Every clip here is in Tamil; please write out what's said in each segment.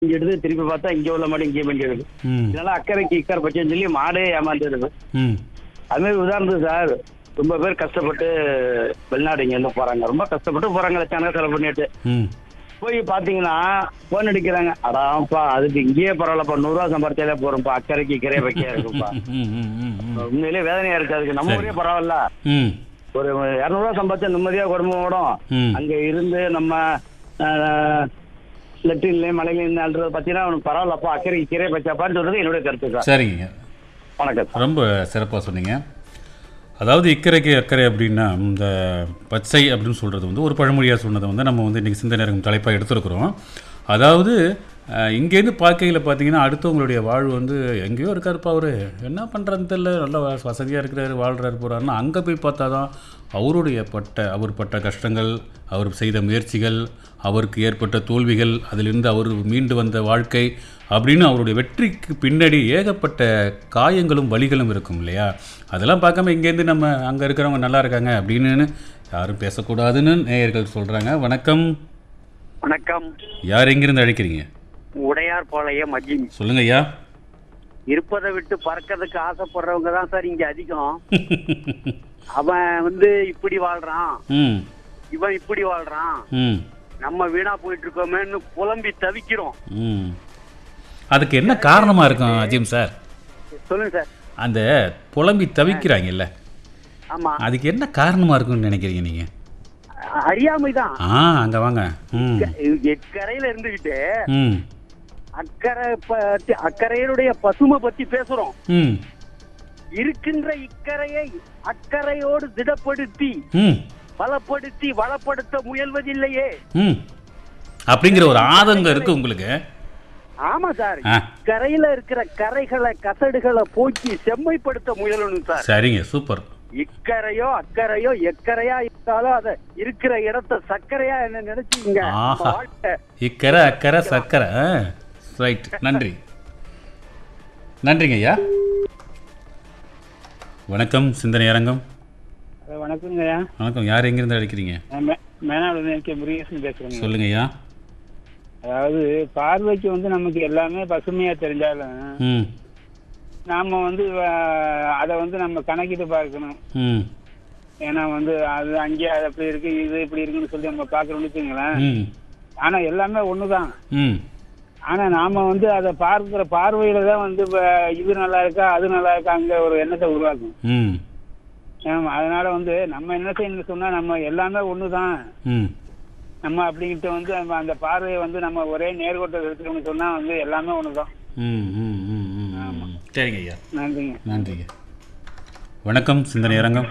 இங்க எடுத்து திருப்பி பார்த்தா இங்க உள்ள மாடு இங்கே பண்ணிடுது ம் இதனால அக்கறைக்கு இக்கரை பச்சைன்னு சொல்லி மாடே ஏமாந்துடுது ம் அது மாதிரி உதாரணத்துக்கு சார் ரொம்ப பேர் கஷ்டப்பட்டு வெளிநாடு இங்க இருந்து போறாங்க ரொம்ப கஷ்டப்பட்டு போறாங்க லட்சம் செலவு பண்ணிட்டு ம் போய் பாத்தீங்கன்னா போன் அடிக்கிறாங்க அடாப்பா அதுக்கு இங்கேயே பரவாயில்லப்பா நூறு ரூபா சம்பாரிச்சாலே போறோம்ப்பா அக்கறைக்கு இக்கரை வைக்க இருக்குப்பா ம் ம் ம் ம் உண்மையிலேயே வேதனையா இருக்கு அதுக்கு நம்ம சரி. ஊரே பரவாயில்ல ம் ஒரு இரநூறுவா சம்பாதிச்சா நிம்மதியா குடும்பம் ஓடும் ம் அங்க இருந்து நம்ம லெட்டின்லயும் மலையிலையும் அல்றது பாத்தீங்கன்னா அவனுக்கு பரவாயில்லப்பா அக்கறை கீரை பச்சாப்பான்னு சொல்றது என்னுடைய கருத்து சார் சரிங்க வணக்கம் சார் ரொம்ப சிறப்பாக சொன்னீங்க அதாவது இக்கரைக்கு அக்கறை அப்படின்னா இந்த பச்சை அப்படின்னு சொல்கிறது வந்து ஒரு பழமொழியாக சொன்னதை வந்து நம்ம வந்து இன்றைக்கி சிந்தனை இருக்கும் தலைப்பாக எடுத்துருக்குறோம் அதாவது அஹ், இங்கேருந்து பார்க்கையில் பார்த்தீங்கன்னா அடுத்தவங்களுடைய வாழ்வு வந்து எங்கேயோ இருக்காருப்பா அவர் என்ன பண்ணுறதுன்னு தெரியல நல்ல வச- வசதியாக இருக்கிறாரு வாழ்கிறாரு போகிறாருன்னா அங்கே போய் பார்த்தா தான் அவருடைய பட்ட அவர் பட்ட கஷ்டங்கள் அவர் செய்த முயற்சிகள் அவருக்கு ஏற்பட்ட தோல்விகள் அதிலிருந்து அவர் மீண்டு வந்த வாழ்க்கை அப்படின்னு அவருடைய வெற்றிக்கு பின்னாடி ஏகப்பட்ட காயங்களும் வலிகளும் இருக்கும் இல்லையா அதெல்லாம் பார்க்காம இங்கேருந்து நம்ம அங்கே இருக்கிறவங்க நல்லா இருக்காங்க அப்படின்னு யாரும் பேசக்கூடாதுன்னு நேயர்கள் சொல்கிறாங்க வணக்கம் வணக்கம் யார் எங்கிருந்து அழைக்கிறீங்க உடையார் பாளையம் அஜிம் சொல்லுங்க ஐயா இருப்பதை விட்டு பறக்கிறதுக்கு ஆசைப்படுறவங்க தான் சார் இங்க அதிகம் அவன் வந்து இப்படி வாழ்றான் ம் இவன் இப்படி வாழ்றான் ம் நம்ம வீணா போயிட்டு இருக்கோமேன்னு புலம்பி தவிக்கிறோம் ம் அதுக்கு என்ன காரணமாக இருக்கும் அஜிம் சார் சொல்லுங்க சார் அந்த புலம்பி தவிக்கிறாங்கல்ல ஆமா அதுக்கு என்ன காரணமாக இருக்கும்னு நினைக்கிறீங்க நீங்கள் அறியாமைதான் ஆ அங்கே வாங்க ம் எக்கரையில இருந்துகிட்டு ம் அக்கறை பத்தி அக்கறையினுடைய பசுமை பத்தி பேசுறோம் ம் இருக்கின்ற இக்கரையை அக்கறையோடு திடப்படுத்தி ம் பலப்படுத்தி வளப்படுத்த முயல்வதில்லையே ம் அப்படிங்கிற ஒரு ஆதங்கம் இருக்கு உங்களுக்கு ஆமா சார் ஆ கரையில இருக்கிற கரைகளை கசடுகளை போக்கி செம்மைப்படுத்த முயலணும் சார் சரிங்க சூப்பர் இக்கரையோ அக்கறையோ எக்கரையா இருந்தாலும் அத இருக்கிற இடத்த சர்க்கரையா என்ன நினைச்சுங்க ஆஹா. வாழ்க்கை இக்கரை அக்கறை சக்கரை ரைட் நன்றி நன்றிங்க ஐயா வணக்கம் சிந்தனை அரங்கம் வணக்கங்க வணக்கம் யார் எங்கிருந்து அழைக்கிறீங்க மேனாடு இருக்க முருகேசன் பேசுறேங்க சொல்லுங்க ஐயா அதாவது பார்வைக்கு வந்து நமக்கு எல்லாமே பசுமையா தெரிஞ்சாலும் ம் நாம வந்து அதை வந்து நம்ம கணக்கிட்டு பார்க்கணும் ம் ஏன்னா வந்து அது அங்கேயே அது அப்படி இருக்கு இது இப்படி இருக்குன்னு சொல்லி நம்ம பார்க்கறோம்னு வச்சுங்களேன் ம் ஆனா எல்லாமே ஒண்ணுதான் ம் ஆனா நாம வந்து அதை பார்க்கிற பார்வையில தான் வந்து இப்ப இது நல்லா இருக்கா அது நல்லா இருக்காங்க ஒரு எண்ணத்தை உருவாக்கும் ம் ஆமா, அதனால வந்து நம்ம என்ன செய்யணும்னு சொன்னா நம்ம எல்லாமே ஒண்ணுதான் ம் நம்ம அப்படிங்கிட்டு வந்து நம்ம அந்த பார்வையை வந்து நம்ம ஒரே நேர்கோட்டை எடுத்துக்கணும்னு சொன்னா வந்து எல்லாமே ஒண்ணுதான் ம் ம் ம் ம் ம் சரிங்க ஐயா நன்றிங்க நன்றிங்க வணக்கம் சிந்தனை அரங்கம்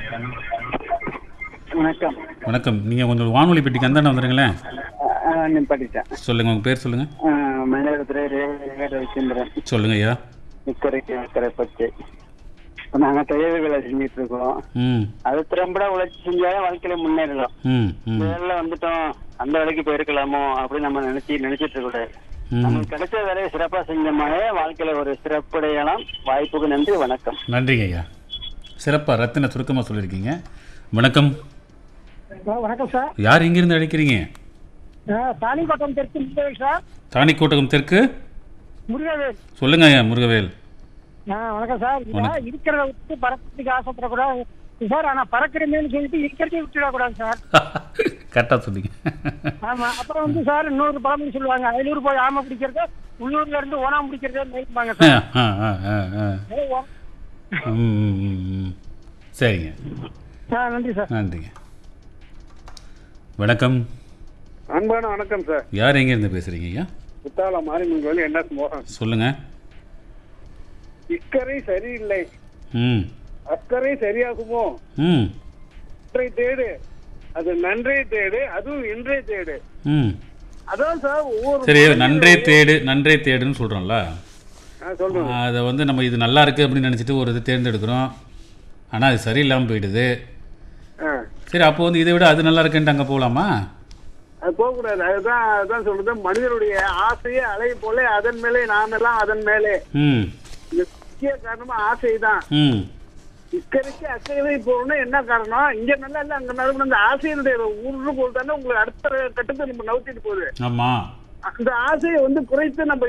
வணக்கம் வணக்கம் நீங்கள் கொஞ்சம் வானொலி பெட்டிக்கு அந்தாண்ட வந்துடுங்களேன் நிப்பாட்டிட்டேன் சொல்லுங்கள் உங்கள் பேர் சொல்லுங்கள் மயிலாடுதுறை ரவிச்சந்திரன் சொல்லுங்க ஐயா இக்கரைக்கு அக்கறை பச்சை இப்ப நாங்க தையல் வேலை செஞ்சுட்டு இருக்கோம் ம் அது திறம்பட உழைச்சி செஞ்சாலே வாழ்க்கையில முன்னேறலாம் ம் ம் வேலையில வந்துட்டோம் அந்த வேலைக்கு போயிருக்கலாமோ அப்படின்னு நம்ம நினைச்சு நினைச்சிட்டு இருக்க கூடாது ம் நமக்கு கிடைச்ச வேலையை சிறப்பா செஞ்சோம்னாலே வாழ்க்கையில ஒரு சிறப்படையலாம் வாய்ப்புக்கு நன்றி வணக்கம் நன்றிங்க ஐயா சிறப்பாக ரத்தின சுருக்கமாக சொல்லியிருக்கீங்க வணக்கம் வணக்கம் சார் யார் எங்கிருந்து அழைக்கிறீங்க தானிக்கோட்டம் தெற்கு முருகவேல் சார் தாணிக்கோட்டகம் தெற்கு முருகவேல் சொல்லுங்க ஐயா முருகவேல் வணக்கம் சார் வணக்கம். இருக்கிறத விட்டு பறக்கிறதுக்கு ஆசைப்படக்கூடாது சார் ஆனா பறக்கிறமேனு சொல்லிட்டு இருக்கிறதே விட்டுடக்கூடாது சார் கரெக்டாக சொன்னீங்க ஆமா அப்புறம் வந்து சார் இன்னொரு பழமொழி சொல்லுவாங்க அயலூர் போய் ஆமை பிடிக்கிறது உள்ளூர்ல இருந்து ஓனாம் பிடிக்கிறதே நினைப்பாங்க ஆ சார் ஆ ஆ ஆ ஆ ஏ, ஓ- ம், ம், ம், ம். சரிங்க ஆ, நன்றி சார் நன்றிங்க வணக்கம் அன்பான வணக்கம் சார் யார் எங்கேருந்து பேசுகிறீங்க ஐயா குத்தால மாரியம்மன் கோயில் என்ன மோகன் சொல்லுங்கள் இக்கரை சரியில்லை ம் அக்கறை சரியாகுமோ ம் ஒன்றை தேடு அது நன்றே தேடு அதுவும் இன்றே தேடு ம் அதான் சார் ஒவ்வொரு சரி நன்றே தேடு நன்றே தேடுன்னு சொல்கிறோம்ல நான் சொல்றேன் அதை வந்து நம்ம இது நல்லா இருக்குது அப்படின்னு நினச்சிட்டு ஒரு இது தேர்ந்தெடுக்கிறோம் ஆனால் அது சரியில்லாமல் போயிடுது ஆ. சரி அப்போ வந்து இதை விட அது நல்லா இருக்குன்ட்டு அங்கே போகலாமா அது போகக்கூடாது அதுதான் அதுதான் சொல்றது மனிதனுடைய ஆசையே அலை போல அதன் மேலே நாமெல்லாம் அதன் மேலே ம் இது முக்கிய காரணமா ஆசை தான் ம் இக்கரைக்கு அக்கறை போகணும்னா என்ன காரணம் இங்க நல்லா இல்ல அங்க நல்லா அந்த ஆசையினுடைய ஊருக்கு தானே உங்களுக்கு அடுத்த கட்டத்தை நம்ம நவுத்திட்டு போகுது ஆமாம் அந்த ஆசையை வந்து குறைத்து நம்ம